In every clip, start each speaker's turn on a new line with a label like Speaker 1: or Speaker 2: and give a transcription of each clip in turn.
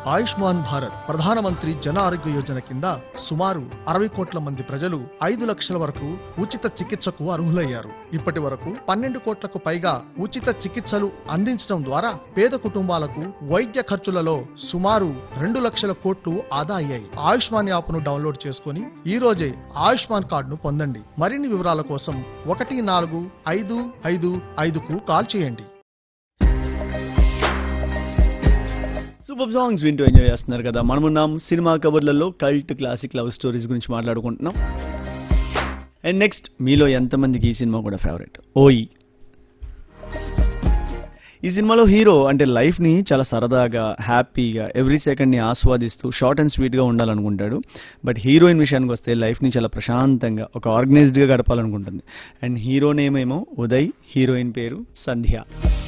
Speaker 1: ఆయుష్మాన్ భారత్ ప్రధానమంత్రి జన ఆరోగ్య యోజన కింద సుమారు అరవై కోట్ల మంది ప్రజలు ఐదు లక్షల వరకు ఉచిత చికిత్సకు అర్హులయ్యారు ఇప్పటి వరకు పన్నెండు కోట్లకు పైగా ఉచిత చికిత్సలు అందించడం ద్వారా పేద కుటుంబాలకు వైద్య ఖర్చులలో సుమారు రెండు లక్షల కోట్లు ఆదా అయ్యాయి ఆయుష్మాన్ యాప్ను డౌన్లోడ్ చేసుకుని ఈ రోజే ఆయుష్మాన్ కార్డును పొందండి మరిన్ని వివరాల కోసం ఒకటి నాలుగు ఐదు ఐదు ఐదుకు కాల్ చేయండి
Speaker 2: సూపర్ సాంగ్స్ వింటూ ఎంజాయ్ చేస్తున్నారు కదా మనమున్నాం సినిమా కవర్లలో కల్ట్ క్లాసిక్ లవ్ స్టోరీస్ గురించి మాట్లాడుకుంటున్నాం అండ్ నెక్స్ట్ మీలో ఎంతమందికి ఈ సినిమా కూడా ఫేవరెట్ ఓయి ఈ సినిమాలో హీరో అంటే లైఫ్ని చాలా సరదాగా హ్యాపీగా ఎవ్రీ సెకండ్ని ఆస్వాదిస్తూ షార్ట్ అండ్ స్వీట్గా ఉండాలనుకుంటాడు బట్ హీరోయిన్ విషయానికి వస్తే లైఫ్ని చాలా ప్రశాంతంగా ఒక ఆర్గనైజ్డ్గా గడపాలనుకుంటుంది అండ్ హీరో నేమ్ ఏమో ఉదయ్ హీరోయిన్ పేరు సంధ్య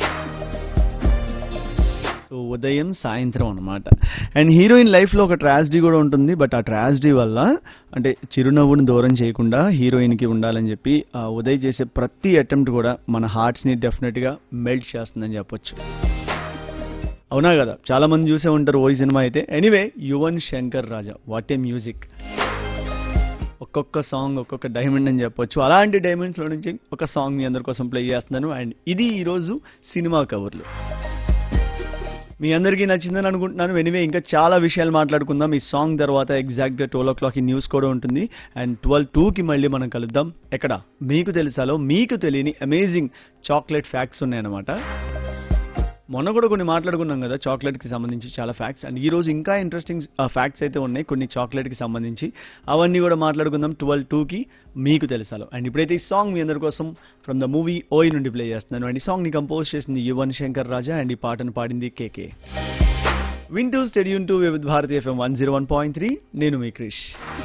Speaker 2: సో ఉదయం సాయంత్రం అనమాట అండ్ హీరోయిన్ లైఫ్లో ఒక ట్రాజిడీ కూడా ఉంటుంది బట్ ఆ ట్రాజిడీ వల్ల అంటే చిరునవ్వుని దూరం చేయకుండా హీరోయిన్కి ఉండాలని చెప్పి ఆ ఉదయ్ చేసే ప్రతి అటెంప్ట్ కూడా మన హార్ట్స్ని డెఫినెట్గా మెల్ట్ చేస్తుందని చెప్పొచ్చు అవునా కదా చాలా మంది చూసే ఉంటారు ఓ సినిమా అయితే anyway Yuvan Shankar Raja what a music ఒక్కొక్క సాంగ్ ఒక్కొక్క డైమండ్ అని చెప్పొచ్చు అలాంటి డైమండ్స్లో నుంచి ఒక సాంగ్ మీ అందరి కోసం ప్లే చేస్తున్నాను అండ్ ఇది ఈరోజు సినిమా కవర్లు మీ అందరికీ నచ్చిందని అనుకుంటున్నాను ఎనివే ఇంకా చాలా విషయాలు మాట్లాడుకుందాం ఈ సాంగ్ తర్వాత ఎగ్జాక్ట్గా ట్వెల్వ్ ఓ క్లాక్ ఈ న్యూస్ కూడా ఉంటుంది అండ్ ట్వెల్వ్ టూకి మళ్ళీ మనం కలుద్దాం ఎక్కడ మీకు తెలుసాలో మీకు తెలియని అమేజింగ్ చాక్లెట్ ఫ్యాక్ట్స్ ఉన్నాయన్నమాట మొన్న కూడా కొన్ని మాట్లాడుకున్నాం కదా చాక్లెట్కి సంబంధించి చాలా ఫ్యాక్ట్స్ అండ్ ఈ రోజు ఇంకా ఇంట్రెస్టింగ్ ఫ్యాక్ట్స్ అయితే ఉన్నాయి కొన్ని చాక్లెట్కి సంబంధించి అవన్నీ కూడా మాట్లాడుకుందాం ట్వెల్వ్ టూకి మీకు తెలుసాలో అండ్ ఇప్పుడైతే ఈ సాంగ్ మీ అందరి కోసం ఫ్రమ్ ద మూవీ ఓయ్ నుండి ప్లే చేస్తున్నాను అండ్ ఈ సాంగ్ని కంపోజ్ చేసింది యువన్ శంకర్ రాజా అండ్ ఈ పాటను పాడింది కేకే వింటూ stay tuned to with Bharatiya FM one zero one point three నేను మీ క్రిష్